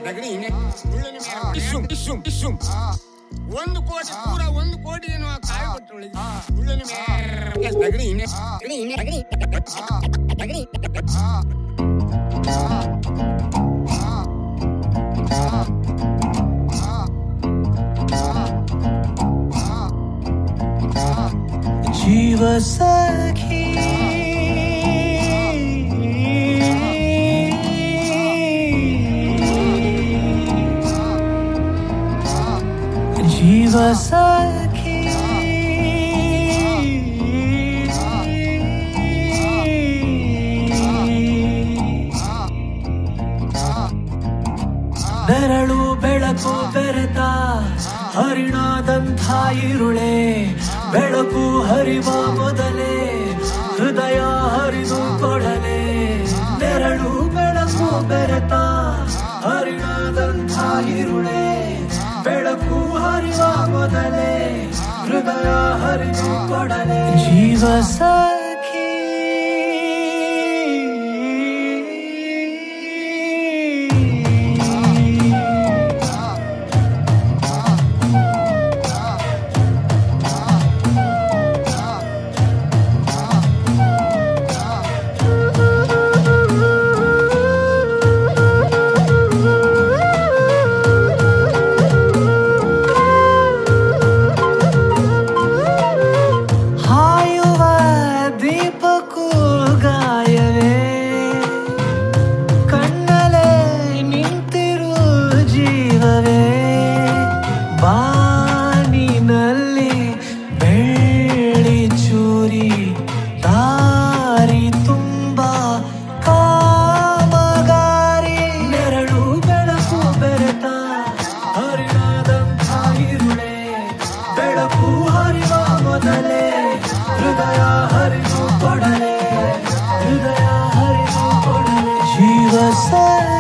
ನಗರಿ ಇಸುಮ್ ಇಸುಮ್ ಇಸುಮ್ ಒಂದು ಕೋಟಿ ಪೂರ ಒಂದು ಕೋಟಿ ಏನೋ ಕಾಯಿ ಕೊಟ್ಟೊಳಗೆ ಉಳ್ಳನ ನಗರಿ ನಗರಿ ನಗರಿ ಜೀವ ಸಖಿ ಜೀವ ಸಖಿ ಬೆರಳು ಬೆಳಕು ಬೆರೆತ ಹರಿಣಾದಂಥ ಇರುಳೆ ಬೆಳಕು ಹರಿವ ಮೊದಲೇ ಹೃದಯ ಹರಿದು ಕೊಡಲೆ ಬೆರಳು ಬೆಳಕು ಬೆರೆತ ಹರಿಣಾದಂಥ ಇರುಳೆ ಬೆಳಕು ಹರಿವ ಮೊದಲೇ ಹೃದಯ ಹರಿದು ಕೊಡಲೆ ಜೀವ ಸಖಿ ಹಾಯುವ ದೀಪಕ್ಕೂ ಗಾಯವೇ ಕಣ್ಣಲೆ ನಿಂತಿರು ಜೀವವೇ ಬಾನಿನಲ್ಲಿ ಬೆಳ್ಳಿ ಚೂರಿ ದಾರಿ ತುಂಬ ಕಾಮಗಾರಿ ನೆರಳು ಬೆಳಕು ಬೆರೆತ ಹರಿಣಾದಂಥ ಇರುಳೆ ಬೆಳಕು ಹರಿವ ಮೊದಲೇ ಹೃದಯ ಹರಿದು ಕೊಡಲೆ ಹೃದಯ ಹರಿದು ಕೊಡಲೆ ಜೀವ ಸೇ